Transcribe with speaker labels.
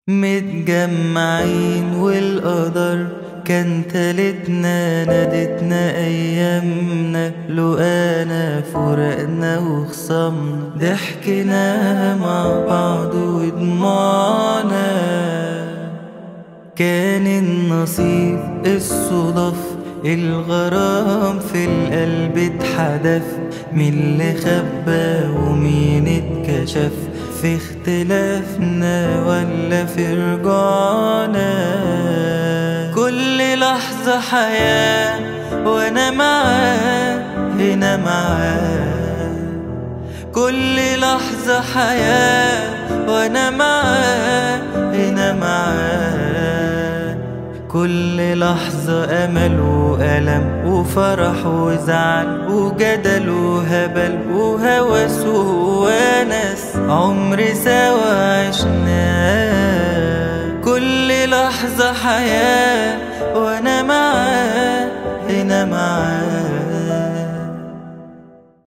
Speaker 1: متجمعين والقدر كان تالتنا نادتنا أيامنا لقانا فرقنا وخصمنا ضحكنا مع بعض ودموعنا كان النصيب الصدف الغرام في القلب اتحدف مين اللي خبى ومين اتكشف في اختلافنا ولا في رجوعنا كل لحظة حياة وانا معاه هنا معاه كل لحظة حياة وانا معاه هنا معاه كل لحظة أمل وألم وفرح وزعل وجدل وهبل وهوس وونس عمر سوا عشناه كل لحظة حياة وأنا